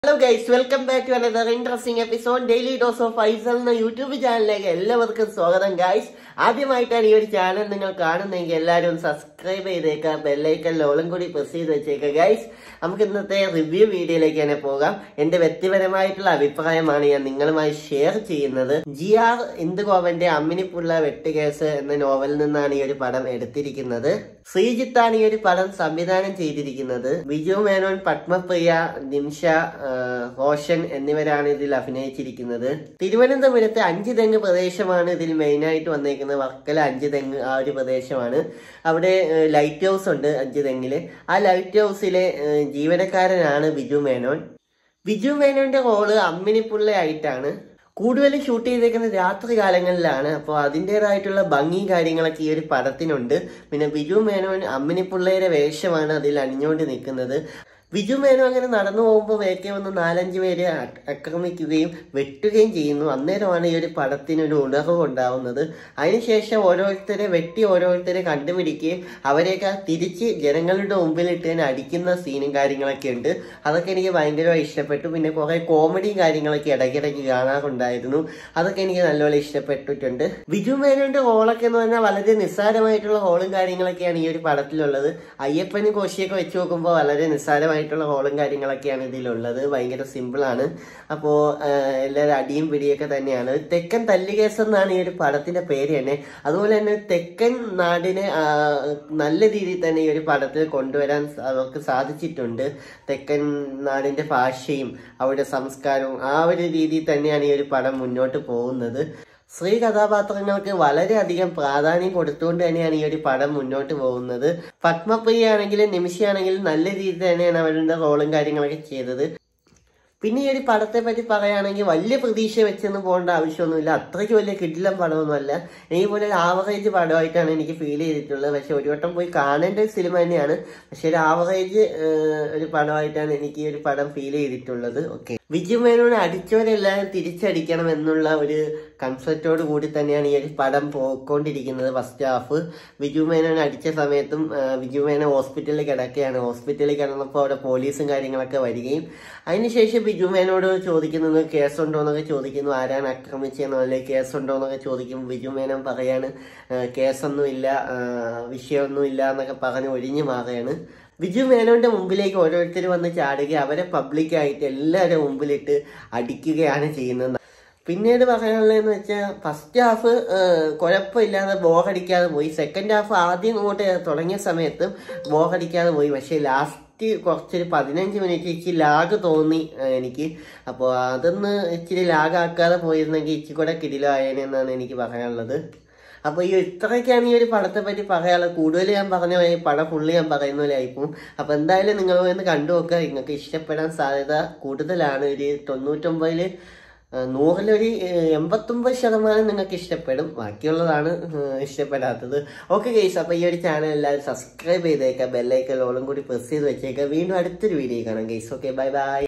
hello guys welcome back to another interesting episode daily dose of Faisal എന്ന YouTube ചാനലിലേക്ക് എല്ലാവർക്കും സ്വാഗതം ഗൈസ് ആദ്യമായിട്ടാണ് ഈ ഒരു ചാനൽ നിങ്ങൾ കാണുന്നതെങ്കിൽ എല്ലാവരും സബ്സ്ക്രൈബ് ചെയ്തേക്കുക ബെല്ലൈക്കൻ ഓളും കൂടി പ്രസ് ചെയ്ത് വെച്ചേക്കുക ഗൈസ് നമുക്ക് ഇന്നത്തെ റിവ്യൂ വീഡിയോയിലേക്ക് തന്നെ പോകാം എന്റെ വ്യക്തിപരമായിട്ടുള്ള അഭിപ്രായമാണ് ഞാൻ നിങ്ങളുമായി ഷെയർ ചെയ്യുന്നത് ജി ആർ ഇന്ദുഗോവന്റെ അമ്മിനിപ്പുള്ള വെട്ടുകേസ് എന്ന നോവലിൽ നിന്നാണ് ഈ ഒരു പടം എടുത്തിരിക്കുന്നത് ശ്രീജിത്താണ് ഈ ഒരു പടം സംവിധാനം ചെയ്തിരിക്കുന്നത് ബിജു മേനോൻ പത്മപ്രിയ നിംഷ ആ, റോഷൻ എന്നിവരാണ് ഇതിൽ അഭിനയിച്ചിരിക്കുന്നത് തിരുവനന്തപുരത്തെ അഞ്ച് തെങ്ങ് പ്രദേശമാണ് ഇതിൽ മെയിനായിട്ട് വന്നേക്കുന്നത് വർക്കല അഞ്ച് തെങ്ങ് ആ ഒരു പ്രദേശമാണ് അവിടെ ഏഹ്, ലൈറ്റ് ഹൗസ് ഉണ്ട് അഞ്ച് തെങ്ങില് ആ ലൈറ്റ് ഹൗസിലെ ഏഹ്, ജീവനക്കാരനാണ് ബിജു മേനോൻ ബിജു മേനോന്റെ റോള് അമ്മിനിപ്പുള്ളയായിട്ടാണ് കൂടുതലും ഷൂട്ട് ചെയ്തേക്കുന്നത് രാത്രി കാലങ്ങളിലാണ് അപ്പോൾ അതിൻ്റെതായിട്ടുള്ള ഭംഗി കാര്യങ്ങളൊക്കെ ഈ ഒരു പടത്തിനുണ്ട് പിന്നെ ബിജു മേനോൻ അമ്മിനിപ്പുള്ളയുടെ വേഷമാണ് അതിൽ അണിഞ്ഞുകൊണ്ട് നിൽക്കുന്നത് ബിജു മേനോൻ അങ്ങനെ നടന്നു പോകുമ്പോൾ വേക്കെ വന്ന് നാലഞ്ച് പേരെ അ- ആക്രമിക്കുകയും വെട്ടുകയും ചെയ്യുന്നു അന്നേരമാണ് ഈ ഒരു പടത്തിനൊരു ഉണർവ് ഉണ്ടാവുന്നത് അതിനുശേഷം ഓരോരുത്തരെ വെട്ടി ഓരോരുത്തരെ കണ്ടുപിടിക്കുകയും അവരെയൊക്കെ തിരിച്ച് ജനങ്ങളുടെ മുമ്പിലിട്ട് തന്നെ അടിക്കുന്ന സീനും കാര്യങ്ങളൊക്കെ ഉണ്ട് അതൊക്കെ എനിക്ക് ഭയങ്കരമായി ഇഷ്ടപ്പെട്ടു പിന്നെ കുറെ കോമഡിയും കാര്യങ്ങളൊക്കെ ഇടയ്ക്കിടയ്ക്ക് കാണാറുണ്ടായിരുന്നു അതൊക്കെ എനിക്ക് നല്ലപോലെ ഇഷ്ടപ്പെട്ടിട്ടുണ്ട് ബിജു മേനോന്റെ റോളൊക്കെ എന്ന് പറഞ്ഞാൽ വളരെ നിസ്സാരമായിട്ടുള്ള റോളും കാര്യങ്ങളൊക്കെയാണ് ഈ ഒരു പടത്തിലുള്ളത് അയ്യപ്പനും കോശിയൊക്കെ വെച്ച് നോക്കുമ്പോൾ വളരെ നിസ്സാരമായിട്ടുള്ള റോളും കാര്യങ്ങളൊക്കെയാണ് ഇതിലുള്ളത് ഭയങ്കര സിമ്പിൾ ആണ് അപ്പോൾ എല്ലാവരും അടിയും പിടിയൊക്കെ തന്നെയാണ് തെക്കൻ തല്ലുകേസ് എന്നാണ് ഈ ഒരു പടത്തിന്റെ പേര് തന്നെ അതുപോലെ തന്നെ തെക്കൻ നാടിനെ ആ, നല്ല രീതിയിൽ തന്നെ ഈ ഒരു പടത്തിൽ കൊണ്ടുവരാൻ സ- അവർക്ക് സാധിച്ചിട്ടുണ്ട് തെക്കൻ നാടിന്റെ ഭാഷയും അവരുടെ സംസ്കാരവും ആ ഒരു രീതിയിൽ തന്നെയാണ് ഈ ഒരു പടം മുന്നോട്ട് പോകുന്നത് സ്ത്രീ കഥാപാത്രങ്ങൾക്ക് വളരെയധികം പ്രാധാന്യം കൊടുത്തുകൊണ്ട് തന്നെയാണ് ഈ ഒരു പടം മുന്നോട്ട് പോകുന്നത് പത്മപ്രിയ ആണെങ്കിലും നിമിഷയാണെങ്കിലും നല്ല രീതിയിൽ തന്നെയാണ് അവരുടെ റോളും കാര്യങ്ങളൊക്കെ ചെയ്തത് പിന്നെ ഈ ഒരു പടത്തെ പറ്റി പറയുകയാണെങ്കിൽ വലിയ പ്രതീക്ഷ വെച്ചൊന്നും പോകേണ്ട ആവശ്യമൊന്നുമില്ല അത്രയ്ക്ക് വലിയ കിടിലം പടമൊന്നുമല്ല എനിക്ക് പോലെ ഒരു ആവറേജ് പടമായിട്ടാണ് എനിക്ക് ഫീൽ ചെയ്തിട്ടുള്ളത് പക്ഷെ ഒരു വട്ടം പോയി കാണേണ്ട ഒരു സിനിമ തന്നെയാണ് പക്ഷെ ഒരു ആവറേജ് ഒരു പടമായിട്ടാണ് എനിക്ക് ഈ ഒരു പടം ഫീൽ ചെയ്തിട്ടുള്ളത് ഓക്കെ വിജു മേനോനെ അടിച്ചവരെല്ലാം തിരിച്ചടിക്കണം എന്നുള്ള ഒരു കൺസെപ്റ്റോട് കൂടി തന്നെയാണ് ഈ ഒരു പടം പോയിക്കൊണ്ടിരിക്കുന്നത് ഫസ്റ്റ് ഹാഫ് വിജു മേനോൻ അടിച്ച സമയത്തും ആ, വിജു മേനോൻ ഹോസ്പിറ്റലിൽ കിടക്കുകയാണ് ഹോസ്പിറ്റലിൽ കിടന്നപ്പോൾ അവിടെ പോലീസും കാര്യങ്ങളൊക്കെ വരികയും അതിനുശേഷം ബിജു മേനോട് ചോദിക്കുന്നത് കേസുണ്ടോ എന്നൊക്കെ ചോദിക്കുന്നു ആരാണ് ആക്രമിച്ചതെന്നോ അല്ലെങ്കിൽ കേസുണ്ടോ എന്നൊക്കെ ചോദിക്കും ബിജു മേനോൻ പറയാണ് "ആ, കേസൊന്നുമില്ല ആ, വിഷയമൊന്നുമില്ല എന്നൊക്കെ പറഞ്ഞ് ഒഴിഞ്ഞു മാറുകയാണ് ബിജു മേനോന്റെ മുമ്പിലേക്ക് ഓരോരുത്തർ വന്ന് ചാടുക അവരെ പബ്ലിക്കായിട്ട് എല്ലാവരുടെ മുമ്പിലിട്ട് അടിക്കുകയാണ് ചെയ്യുന്നത് പിന്നീട് പറയാനുള്ളതെന്ന് വെച്ചാൽ ഫസ്റ്റ് ഹാഫ് കുഴപ്പമില്ലാതെ ബോറടിക്കാതെ പോയി സെക്കൻഡ് ഹാഫ് ആദ്യം ഇങ്ങോട്ട് തുടങ്ങിയ സമയത്ത് ബോറടിക്കാതെ പോയി പക്ഷേ ലാസ്റ്റ് കുറച്ചൊരു പതിനഞ്ച് മിനിറ്റ് ഇച്ചിരി ലാഗ് തോന്നി ആ, എനിക്ക് അപ്പോൾ അതൊന്ന് ഇച്ചിരി ലാഗ് ആക്കാതെ പോയിരുന്നെങ്കിൽ ഇച്ചിരി കൂടെ കിടിലായേനെന്നാണ് എനിക്ക് പറയാനുള്ളത് അപ്പോൾ ഈ ഇത്രയൊക്കെയാണ് ഈ ഒരു പടത്തെ പറ്റി പറയാനുള്ളത് കൂടുതൽ ഞാൻ പറഞ്ഞ പോലെ ഈ പടം ഫുള്ള് ഞാൻ പറയുന്ന പോലെ ആയിപ്പോവും അപ്പോൾ എന്തായാലും നിങ്ങൾ ഒന്ന് കണ്ടു നോക്കുക നിങ്ങൾക്ക് ഇഷ്ടപ്പെടാൻ സാധ്യത കൂടുതലാണ് ഒരു തൊണ്ണൂറ്റൊമ്പതിൽ നൂറിലൊരു ഏഹ്, എൺപത്തൊമ്പത് ശതമാനം നിങ്ങൾക്ക് ഇഷ്ടപ്പെടും ബാക്കിയുള്ളതാണ് ഏഹ്, ഇഷ്ടപ്പെടാത്തത് ഓക്കെ ഗൈസ് അപ്പോൾ ഈ ഒരു ചാനൽ എല്ലാവരും സബ്സ്ക്രൈബ് ചെയ്തേക്കുക ബെല്ലൈക്കൽ ഓളും കൂടി പ്രസ് ചെയ്ത് വെച്ചേക്കുക വീണ്ടും അടുത്തൊരു വീഡിയോ കാണാം ഗൈസ് ഓക്കെ ബൈ ബൈ